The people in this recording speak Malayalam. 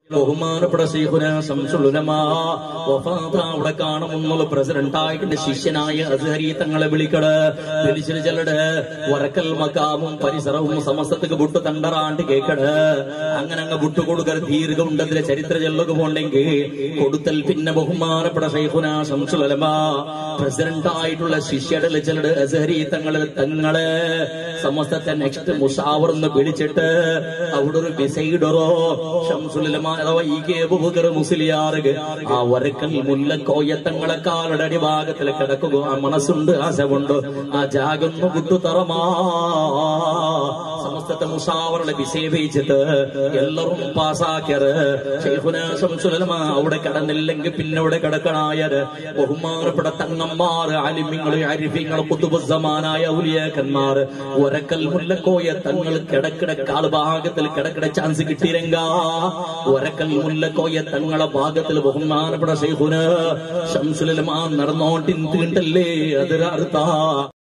ബഹുമാനപ്പെട്ട ശൈഖുന ശംസുലുലമാ വഫാത്ത അവിടെ കാണുമെന്നുള്ള പ്രസിഡന്റ് ആയിട്ട് ശിഷ്യനായ അസ്ഹരി തങ്ങളെ വിളിക്കട് വിളിച്ചിട്ട് ചെല്ലട് വറക്കൽ മക്കാമും പരിസരവും സമസ്തക്ക് ബുട്ട് തണ്ടറാണ്ട് കേക്കട് അങ്ങനെ അങ്ങ് ബുട്ട് കൊടുക്കൽ ദീർഘമുണ്ടതിലെ ചരിത്ര ചെല്ലുക പോണ്ടെങ്കിൽ കൊടുത്തൽ പിന്നെ ബഹുമാനപ്പെട്ട ശൈഖുന ശംസുലമാ പ്രസിഡന്റ് ആയിട്ടുള്ള ശിഷ്യടൽ ചെല്ലട് അസ്ഹരി തങ്ങളെ തങ്ങളെ സമസ്തത്തെ നെക്സ്റ്റ് മുഷാവർ എന്ന് വിളിച്ചിട്ട് അവിടെ ഒരു ഡിസൈഡറോ ഷംസുലമാ അഥവാ ഈ കെ ബുബക്കർ മുസ്ലിയാറുക ആ വരക്കൽ മുല്ലക്കോയത്തങ്ങളെ കാലയുടെ അടിഭാഗത്തിൽ കിടക്കുക ആ മനസ്സുണ്ട് ആശവുണ്ട് ആ ജാഗൊന്നു വിട്ടു തറമാ സമസ്തത്തെ മുഷാവറുടെ വിസേപിച്ചിട്ട് എല്ലാവരും പാസ്സാക്കിയത് ഷെയ്ഖുന ശംസുലമ അവിടെ കിടന്നില്ലെങ്കിൽ പിന്നെ അവിടെ കിടക്കണായത് ബഹുമാനപ്പെട്ട തങ്ങന്മാർ അലിമ്യങ്ങൾ അരിഫ്യങ്ങൾ കുത്തുബുസമാനായ ഔലിയാക്കന്മാർ ഒരക്കൽ മുല്ലക്കോയ തങ്ങൾ കിടക്കിട കാൽഭാഗത്തിൽ കിടക്കിട ചാൻസ് കിട്ടിയിരങ്ക ഒരക്കൽ മുല്ലക്കോയ തങ്ങളെ ഭാഗത്തിൽ ബഹുമാനപ്പെട്ട ഷെയ്ഖുന ഷംസുലമ നടന്നോണ്ടിൻ തീണ്ടല്ലേ അതിരർത്ഥ